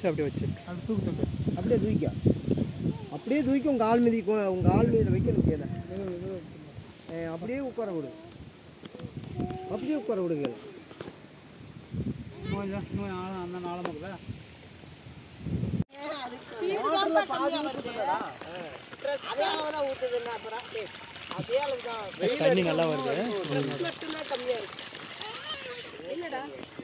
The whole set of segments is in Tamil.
வச்சு அப்படியே வச்சு அது தூக்கு தூக்கு அப்படியே தூக்கிக்க அப்படியே தூக்கி உங்கள் ஆள் மீதி உங்கள் ஆள் மீதியில் வைக்கணும் கீழே ஏ, அப்படியே உட்கார விடு அப்படியே உட்கார விடு கீழே நோய் தான் நோய் ஆழம் அந்த நாளம் இருக்குதா அதே அளவு தான் ஊற்றுதுன்னா அப்புறம் டேய், அதே அளவு தான் தண்ணி நல்லா வருது மட்டும்தான் கம்மியாக இருக்கு என்னடா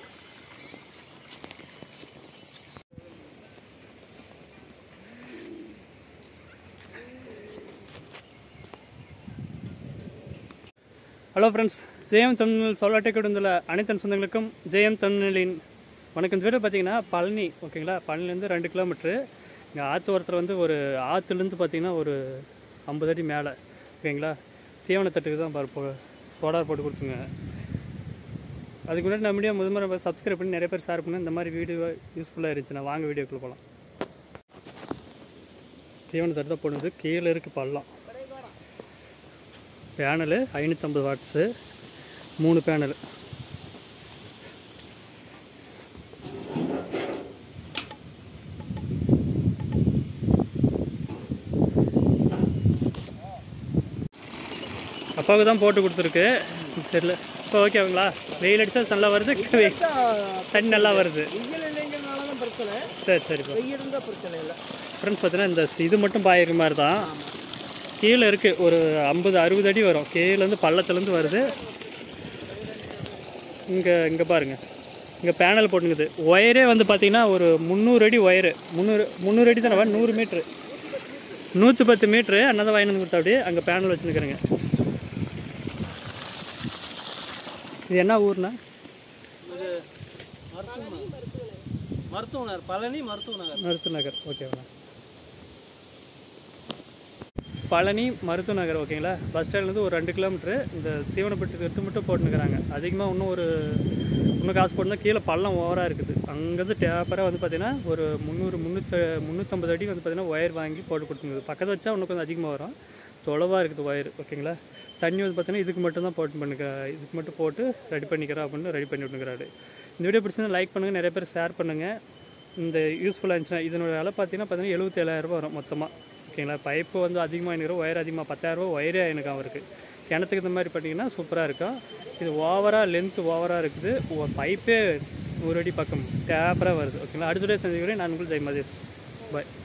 ஹலோ ஃப்ரெண்ட்ஸ் ஜெயம் தமிழ் சொல்லாட்டை கொடுந்துள்ள அனைத்து சொந்தங்களுக்கும் ஜெயம் தமிழின் வணக்கம் இந்த வீடியோ பார்த்தீங்கன்னா பழனி ஓகேங்களா பழனிலேருந்து ரெண்டு கிலோமீட்ரு இங்கே ஆற்று ஓரத்தில் வந்து ஒரு ஆற்றுலேருந்து பார்த்தீங்கன்னா ஒரு ஐம்பது அடி மேலே ஓகேங்களா தீவனத்தட்டுக்கு தான் பாரு போ சோடார் போட்டு கொடுத்துங்க அதுக்கு முன்னாடி நம்ம வீடியோ முதல்ல சப்ஸ்கிரைப் பண்ணி நிறைய பேர் ஷேர் பண்ணி இந்த மாதிரி வீடியோ யூஸ்ஃபுல்லாக இருந்துச்சுன்னா வாங்க வீடியோக்குள்ளே போகலாம் தீவனத்தட்டு தான் போடுது கீழே இருக்குது பள்ளம் பேனலு ஐநூற்றம்பது வாட்ஸு மூணு பேனல் அப்பாவுக்கு தான் போட்டு கொடுத்துருக்கு சரில இப்போ ஓகேங்களா வெயில் அடித்தா நல்லா வருது வெயில் தண்ணி நல்லா வருது வெயில் இல்லைங்கிறனால தான் பிரச்சனை சரி சரிப்பா வெயில் இருந்தால் பிரச்சனை இல்லை ஃப்ரெண்ட்ஸ் பார்த்தீங்கன்னா இந்த இது மட்டும் பாயிற மாதிரி தான் கீழே இருக்குது ஒரு ஐம்பது அறுபது அடி வரும் கீழேருந்து பள்ளத்துலேருந்து வருது இங்கே இங்கே பாருங்க இங்கே பேனல் போட்டுங்குது ஒயரே வந்து பார்த்தீங்கன்னா ஒரு முந்நூறு அடி ஒயரு முந்நூறு முந்நூறு அடி தானே நூறு மீட்ரு நூற்றி பத்து மீட்ரு அண்ணாதான் வாங்கி வந்து கொடுத்தா அப்படியே அங்கே பேனல் வச்சுருக்குறேங்க இது என்ன ஊர்னா மருத்துவ நகர் பழனி மருத்துவ நகர் மருத்து நகர் ஓகேவா பழனி மருத்து நகர் ஓகேங்களா பஸ் ஸ்டாண்ட்லேருந்து ஒரு ரெண்டு கிலோமீட்ரு இந்த தீவனப்பட்டு கட்டு மட்டும் போட்டுனுக்குறாங்க அதிகமாக இன்னும் ஒரு இன்னும் காசு போட்டுனா கீழே பள்ளம் ஓவராக இருக்குது அங்கேருந்து டேப்பராக வந்து பார்த்தீங்கன்னா ஒரு முந்நூறு முந்நூற்று முந்நூற்றம்பது அடி வந்து பார்த்தீங்கன்னா ஒயர் வாங்கி போட்டு கொடுத்துருக்குது பக்கத்தில் வச்சா இன்னும் கொஞ்சம் அதிகமாக வரும் தொலைவாக இருக்குது ஒயர் ஓகேங்களா தண்ணி வந்து பார்த்தீங்கன்னா இதுக்கு மட்டும் தான் போட்டு பண்ணிக்க இதுக்கு மட்டும் போட்டு ரெடி பண்ணிக்கிறோம் அப்படின்னு ரெடி பண்ணி விட்டுக்கிறாரு இந்த வீடியோ பிடிச்சிருந்தா லைக் பண்ணுங்கள் நிறைய பேர் ஷேர் பண்ணுங்கள் இந்த யூஸ்ஃபுல்லாக இருந்துச்சுன்னா இதனோட விலை பார்த்தீங்கன்னா பார்த்தீங்கன்னா எழுபத்தேழாயிரரூபா வரும் மொத்தமாக ஓகேங்களா பைப்பு வந்து அதிகமாக எனக்கு ஒயர் அதிகமாக பத்தாயிரரூபா ஒயரே எனக்கு அவருக்கு கிணத்துக்கு இந்த மாதிரி பண்ணிங்கன்னா சூப்பராக இருக்கும் இது ஓவராக லென்த்து ஓவராக இருக்குது பைப்பே நூறு அடி பக்கம் டேப்பராக வருது ஓகேங்களா அடுத்த டே செஞ்சுக்கிறேன் நான் உங்களுக்கு ஜெய் மதேஷ் பாய்